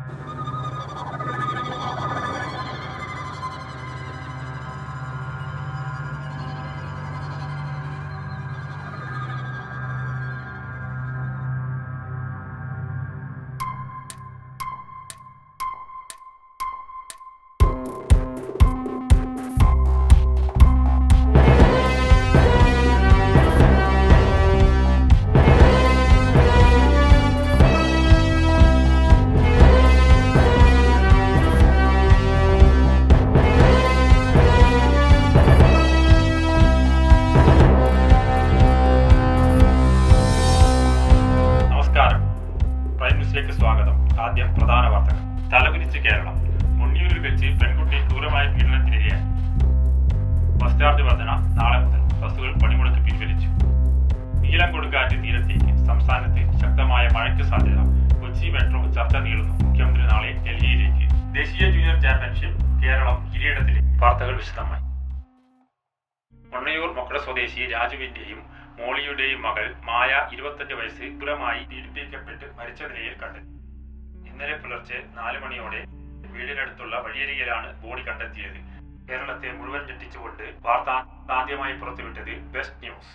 നമസ്കാരം പ്രൈം ന്യൂസിലേക്ക് സ്വാഗതം ആദ്യം പ്രധാന വാർത്തകൾ തലകുനിച്ച് കേരളം മുന്നിയൂരിൽ വെച്ച് പെൺകുട്ടി ക്രൂരമായ പീഡനത്തിനിരയായി ബസ് ചാർജ് വർധന നാളെ മുതൽ ബസ്സുകൾ പണിമുടക്ക് പിൻവലിച്ചു നീലം കൊടുക്കാറ്റ് തീരത്തേക്ക് സംസ്ഥാനത്ത് ശക്തമായ മഴയ്ക്ക് സാധ്യത കൊച്ചി മെട്രോ ചർച്ച നീളുന്നു മുഖ്യമന്ത്രി നാളെ ഡൽഹിയിലേക്ക് ദേശീയ ജൂനിയർ ചാമ്പ്യൻഷിപ്പ് കേരളം കിരീടത്തിലേക്ക് വാർത്തകൾ വിശദമായി മണ്ണയൂർ മൊക്കട സ്വദേശി രാജുവിന്റെയും മോളിയുടെയും മകൾ മായ ഇരുപത്തഞ്ച് വയസ്സ് ക്രൂരമായി പീഡിപ്പിക്കപ്പെട്ട് മരിച്ച നിലയിൽ കണ്ടെത്തി ഇന്നലെ പുലർച്ചെ നാല് മണിയോടെ വീടിനടുത്തുള്ള വഴിയരികിലാണ് ബോഡി കണ്ടെത്തിയത് കേരളത്തെ മുഴുവൻ ഞെട്ടിച്ചുകൊണ്ട് വാർത്ത ആദ്യമായി പുറത്തുവിട്ടത് ബെസ്റ്റ് ന്യൂസ്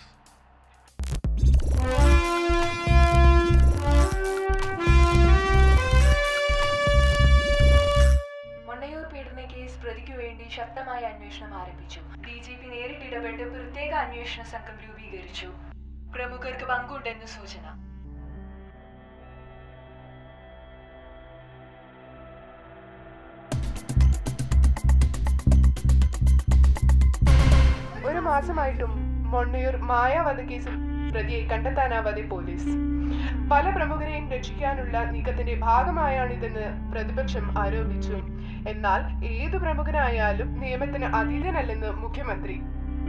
മണ്ണയൂർ പീഡന കേസ് പ്രതിക്കു വേണ്ടി ശക്തമായ അന്വേഷണം ആരംഭിച്ചു ഡി ജി പി നേരിട്ടിടപെട്ട് പ്രത്യേക അന്വേഷണ സംഘം രൂപീകരിച്ചു പ്രമുഖർക്ക് പങ്കുണ്ടെന്ന് സൂചന ഒരു മാസമായിട്ടും മൊണ്ണയൂർ മായാവധ കേസിൽ പ്രതിയെ കണ്ടെത്താനാവാതെ പോലീസ് പല പ്രമുഖരെയും രക്ഷിക്കാനുള്ള നീക്കത്തിന്റെ ഭാഗമായാണിതെന്ന് പ്രതിപക്ഷം ആരോപിച്ചു എന്നാൽ ഏതു പ്രമുഖനായാലും നിയമത്തിന് അതീതനല്ലെന്ന് മുഖ്യമന്ത്രി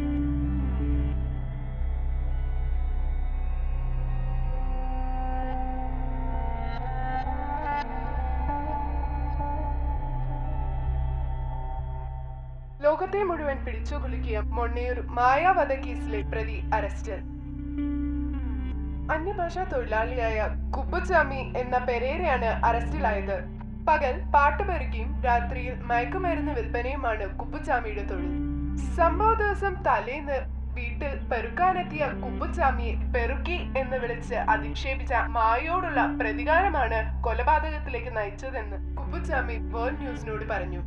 ലോകത്തെ മുഴുവൻ പിടിച്ചുകുലുക്കിയ മൊണ്ണയൂർ മായാവധ കേസിലെ പ്രതി അറസ്റ്റ് അന്യഭാഷാ തൊഴിലാളിയായ കുപ്പുചാമി എന്ന പെരേരയാണ് അറസ്റ്റിലായത് പകൽ പാട്ടുപെരുക്കിയും രാത്രിയിൽ മയക്കുമരുന്ന് വിൽപ്പനയുമാണ് കുപ്പുചാമിയുടെ തൊഴിൽ സംഭവ ദിവസം തലേന്ന് വീട്ടിൽ പെറുക്കാനെത്തിയ കുപ്പുചാമിയെ പെറുക്കി എന്ന് വിളിച്ച് അധിക്ഷേപിച്ച മായയോടുള്ള പ്രതികാരമാണ് കൊലപാതകത്തിലേക്ക് നയിച്ചതെന്ന് കുപ്പുചാമി വേൾഡ് ന്യൂസിനോട് പറഞ്ഞു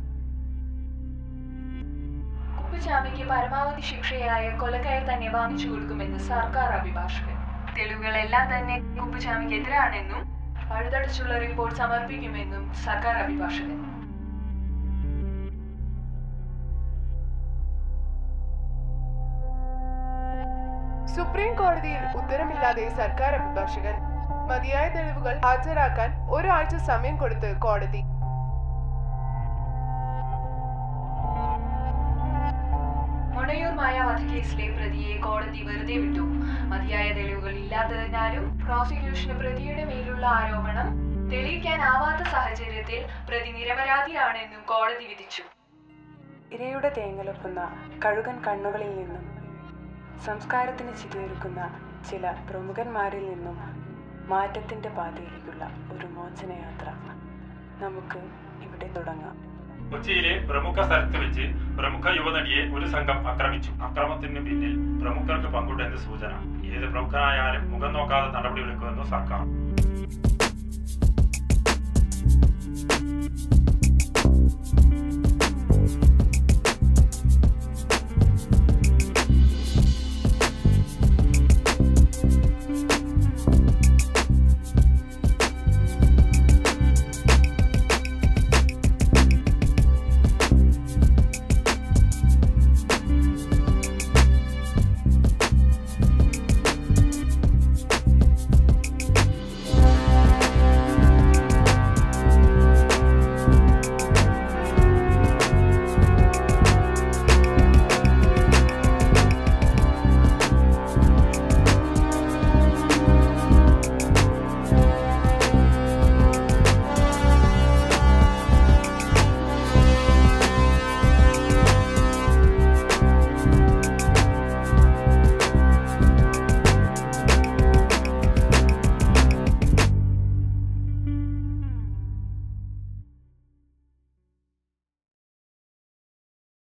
കുപ്പുചാമിക്ക് പരമാവധി ശിക്ഷയായ കൊലക്കയർ തന്നെ വാങ്ങിച്ചു കൊടുക്കുമെന്ന് സർക്കാർ അഭിഭാഷകൻ തെളിവുകളെല്ലാം തന്നെ കുപ്പുചാമിക്ക് എതിരാണെന്നും പഴുതടച്ചുള്ള റിപ്പോർട്ട് സമർപ്പിക്കുമെന്നും സർക്കാർ അഭിഭാഷകൻ സുപ്രീം കോടതിയിൽ ഉത്തരമില്ലാതെ സർക്കാർ അഭിഭാഷകൻ മതിയായ തെളിവുകൾ ഹാജരാക്കാൻ ഒരാഴ്ച സമയം കൊടുത്ത് കോടതി മൊണയൂർ മായ വധക്കേസിലെ പ്രതിയെ കോടതി വെറുതെ വിട്ടു മതിയായ തെളിവുകൾ ഇല്ലാത്തതിനാലും പ്രോസിക്യൂഷന് പ്രതിയുടെ മേലുള്ള ആരോപണം തെളിയിക്കാനാവാത്ത സാഹചര്യത്തിൽ പ്രതി നിരപരാധിയാണെന്നും കോടതി വിധിച്ചു ഇരയുടെ തേങ്ങലൊപ്പുന്ന കഴുകൻ കണ്ണുകളിൽ നിന്നും സംസ്കാരത്തിന് ചിതയൊരുക്കുന്ന ചില പ്രമുഖന്മാരിൽ നിന്നും മാറ്റത്തിൻ്റെ പാതയിലേക്കുള്ള ഒരു മോചനയാത്ര നമുക്ക് ഇവിടെ തുടങ്ങാം കൊച്ചിയിലെ പ്രമുഖ സ്ഥലത്ത് വെച്ച് പ്രമുഖ യുവനടിയെ ഒരു സംഘം ആക്രമിച്ചു അക്രമത്തിന് പിന്നിൽ പ്രമുഖർക്ക് പങ്കുണ്ടെന്ന് സൂചന ഏത് പ്രമുഖനായാലും മുഖം നോക്കാതെ നടപടിയെടുക്കുമെന്ന് സർക്കാർ